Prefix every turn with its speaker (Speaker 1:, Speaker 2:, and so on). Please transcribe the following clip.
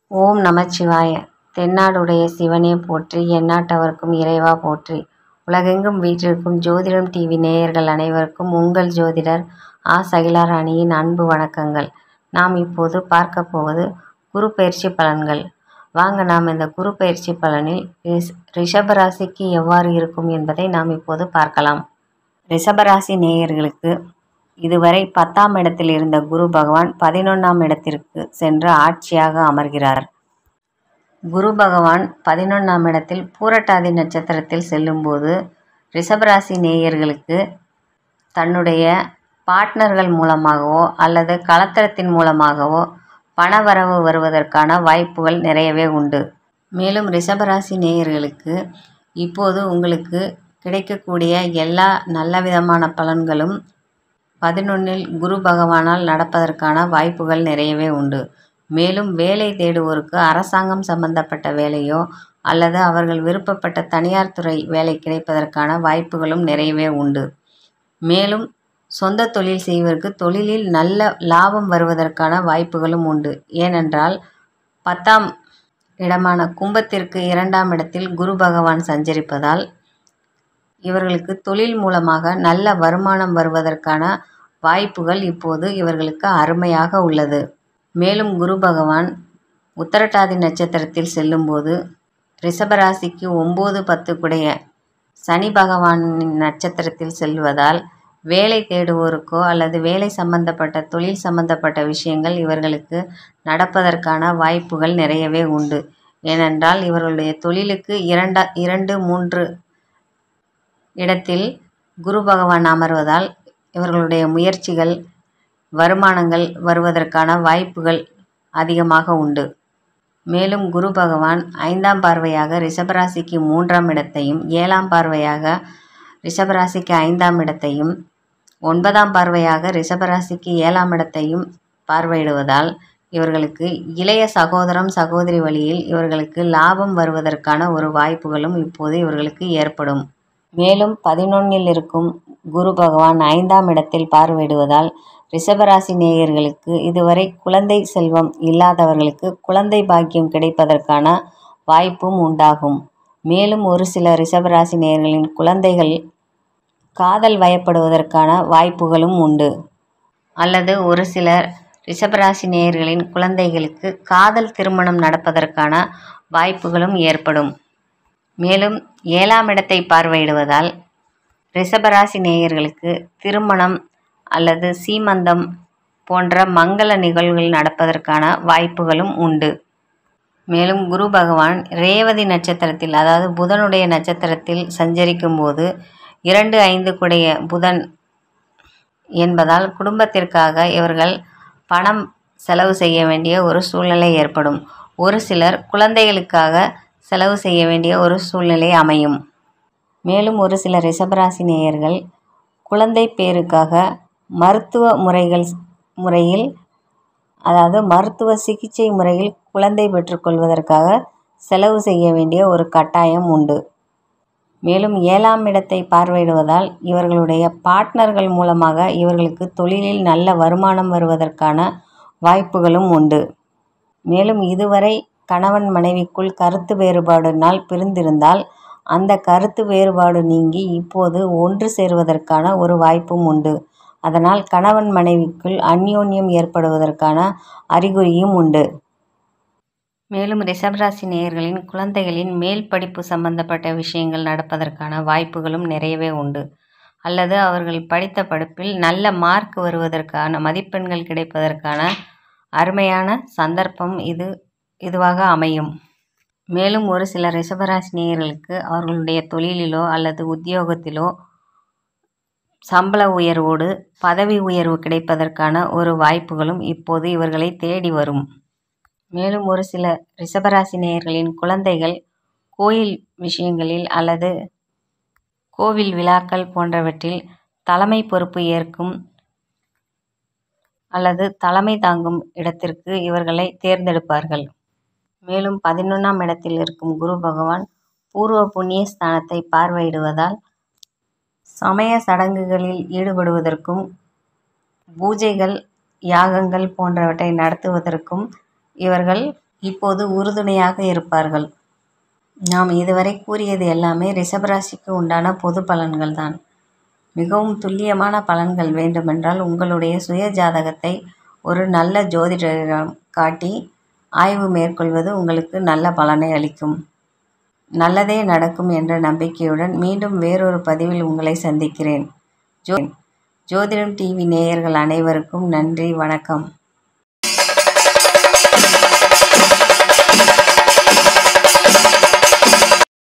Speaker 1: ஓம் நமச்சிவாய தென்னாடுடைய சிவனே போற்றி எந்நாட்டவர்க்கும் இறைவா போற்றி உலகெங்கும் வீற்றிருக்கும் ஜோதிடம் டிவி நேயர்கள் அனைவருக்கும் உங்கள் ஜோதிடர் ஆ சகிலாராணியின் அன்பு வணக்கங்கள் நாம் இப்போது பார்க்க போவது குரு பயிற்சி பலன்கள் வாங்க நாம் இந்த குரு பயிற்சி பலனில் ரிஷ் ரிஷபராசிக்கு எவ்வாறு இருக்கும் என்பதை நாம் இப்போது பார்க்கலாம் ரிஷபராசி நேயர்களுக்கு இதுவரை பத்தாம் இடத்தில் இருந்த குரு பகவான் பதினொன்றாம் இடத்திற்கு சென்று ஆட்சியாக அமர்கிறார் குரு பகவான் பதினொன்றாம் இடத்தில் பூரட்டாதி நட்சத்திரத்தில் செல்லும்போது ரிஷபராசி நேயர்களுக்கு தன்னுடைய பார்ட்னர்கள் மூலமாகவோ அல்லது கலத்திரத்தின் மூலமாகவோ பணவரவு வருவதற்கான வாய்ப்புகள் நிறையவே உண்டு மேலும் ரிஷபராசி நேயர்களுக்கு இப்போது உங்களுக்கு கிடைக்கக்கூடிய எல்லா நல்ல விதமான பலன்களும் பதினொன்றில் குரு பகவானால் நடப்பதற்கான வாய்ப்புகள் நிறையவே உண்டு மேலும் வேலை தேடுவோருக்கு அரசாங்கம் சம்பந்தப்பட்ட வேலையோ அல்லது அவர்கள் விருப்பப்பட்ட தனியார் துறை வேலை கிடைப்பதற்கான வாய்ப்புகளும் நிறையவே உண்டு மேலும் சொந்த தொழில் செய்வதற்கு தொழிலில் நல்ல லாபம் வருவதற்கான வாய்ப்புகளும் உண்டு ஏனென்றால் பத்தாம் இடமான கும்பத்திற்கு இரண்டாம் இடத்தில் குரு பகவான் சஞ்சரிப்பதால் இவர்களுக்கு தொழில் மூலமாக நல்ல வருமானம் வருவதற்கான வாய்ப்புகள் இப்போது இவர்களுக்கு அருமையாக உள்ளது மேலும் குரு பகவான் உத்தரட்டாதி நட்சத்திரத்தில் செல்லும்போது ரிஷபராசிக்கு ஒம்பது பத்துக்குடைய சனி பகவானின் நட்சத்திரத்தில் செல்வதால் வேலை தேடுவோருக்கோ அல்லது வேலை சம்பந்தப்பட்ட தொழில் சம்பந்தப்பட்ட விஷயங்கள் இவர்களுக்கு நடப்பதற்கான வாய்ப்புகள் நிறையவே உண்டு ஏனென்றால் இவர்களுடைய தொழிலுக்கு இரண்டா இரண்டு மூன்று இடத்தில் குரு பகவான் அமர்வதால் இவர்களுடைய முயற்சிகள் வருமானங்கள் வருவதற்கான வாய்ப்புகள் அதிகமாக உண்டு மேலும் குரு பகவான் ஐந்தாம் பார்வையாக ரிஷபராசிக்கு மூன்றாம் இடத்தையும் ஏழாம் பார்வையாக ரிஷபராசிக்கு ஐந்தாம் இடத்தையும் ஒன்பதாம் பார்வையாக ரிஷபராசிக்கு ஏழாம் இடத்தையும் பார்வையிடுவதால் இவர்களுக்கு இளைய சகோதரம் சகோதரி வழியில் இவர்களுக்கு லாபம் வருவதற்கான ஒரு வாய்ப்புகளும் இப்போது இவர்களுக்கு ஏற்படும் மேலும் பதினொன்னில் இருக்கும் குரு பகவான் ஐந்தாம் இடத்தில் பார்வையிடுவதால் ரிஷபராசி நேயர்களுக்கு இதுவரை குழந்தை செல்வம் இல்லாதவர்களுக்கு குழந்தை பாக்கியம் கிடைப்பதற்கான வாய்ப்பும் உண்டாகும் மேலும் ஒரு சில ரிஷபராசி நேயர்களின் குழந்தைகள் காதல் வயப்படுவதற்கான வாய்ப்புகளும் உண்டு அல்லது ஒரு சிலர் ரிஷபராசி நேயர்களின் குழந்தைகளுக்கு காதல் திருமணம் நடப்பதற்கான வாய்ப்புகளும் ஏற்படும் மேலும் ஏழாம் இடத்தை பார்வையிடுவதால் ரிஷபராசி நேயர்களுக்கு திருமணம் அல்லது சீமந்தம் போன்ற மங்கள நிகழ்வுகள் நடப்பதற்கான வாய்ப்புகளும் உண்டு மேலும் குரு பகவான் ரேவதி நட்சத்திரத்தில் அதாவது புதனுடைய நட்சத்திரத்தில் சஞ்சரிக்கும் போது இரண்டு ஐந்து குடைய புதன் என்பதால் குடும்பத்திற்காக இவர்கள் பணம் செலவு செய்ய வேண்டிய ஒரு சூழ்நிலை ஏற்படும் ஒரு சிலர் குழந்தைகளுக்காக செலவு செய்ய வேண்டிய ஒரு சூழ்நிலை அமையும் மேலும் ஒரு சில ரிஷபராசி நேயர்கள் குழந்தை பேருக்காக மருத்துவ முறைகள் முறையில் அதாவது மருத்துவ சிகிச்சை முறையில் குழந்தை பெற்றுக்கொள்வதற்காக செலவு செய்ய வேண்டிய ஒரு கட்டாயம் உண்டு மேலும் ஏழாம் இடத்தை பார்வையிடுவதால் இவர்களுடைய பார்ட்னர்கள் மூலமாக இவர்களுக்கு தொழிலில் நல்ல வருமானம் வருவதற்கான வாய்ப்புகளும் உண்டு மேலும் இதுவரை கணவன் மனைவிக்குள் கருத்து வேறுபாடினால் பிரிந்திருந்தால் அந்த கருத்து வேறுபாடு நீங்கி இப்போது ஒன்று சேருவதற்கான ஒரு வாய்ப்பும் உண்டு அதனால் கணவன் மனைவிக்குள் அந்யோன்யம் ஏற்படுவதற்கான அறிகுறியும் உண்டு மேலும் ரிஷபராசி நேயர்களின் குழந்தைகளின் மேல் படிப்பு சம்பந்தப்பட்ட விஷயங்கள் நடப்பதற்கான வாய்ப்புகளும் நிறையவே உண்டு அல்லது அவர்கள் படித்த படிப்பில் நல்ல மார்க் வருவதற்கான மதிப்பெண்கள் கிடைப்பதற்கான அருமையான சந்தர்ப்பம் இது இதுவாக அமையும் மேலும் ஒரு சில ரிஷபராசி நேயர்களுக்கு அவர்களுடைய தொழிலிலோ அல்லது உத்தியோகத்திலோ சம்பள உயர்வோடு பதவி உயர்வு கிடைப்பதற்கான ஒரு வாய்ப்புகளும் இப்போது இவர்களை தேடி வரும் மேலும் ஒரு சில ரிஷபராசி நேயர்களின் குழந்தைகள் கோயில் விஷயங்களில் அல்லது கோவில் விழாக்கள் போன்றவற்றில் தலைமை பொறுப்பு ஏற்கும் அல்லது தலைமை தாங்கும் இடத்திற்கு இவர்களை தேர்ந்தெடுப்பார்கள் மேலும் பதினொன்றாம் இடத்தில் இருக்கும் குரு பகவான் பூர்வ புண்ணிய ஸ்தானத்தை பார்வையிடுவதால் சமய சடங்குகளில் ஈடுபடுவதற்கும் பூஜைகள் யாகங்கள் போன்றவற்றை நடத்துவதற்கும் இவர்கள் இப்போது உறுதுணையாக இருப்பார்கள் நாம் இதுவரை கூறியது எல்லாமே ரிஷபராசிக்கு உண்டான பொது பலன்கள் தான் மிகவும் துல்லியமான பலன்கள் வேண்டுமென்றால் உங்களுடைய சுய ஜாதகத்தை ஒரு நல்ல ஜோதிடரிடம் காட்டி ஆய்வு மேற்கொள்வது உங்களுக்கு நல்ல பலனை அளிக்கும் நல்லதே நடக்கும் என்ற நம்பிக்கையுடன் மீண்டும் வேறொரு பதிவில் உங்களை சந்திக்கிறேன் ஜோ ஜோதிடம் டிவி நேயர்கள் அனைவருக்கும் நன்றி வணக்கம்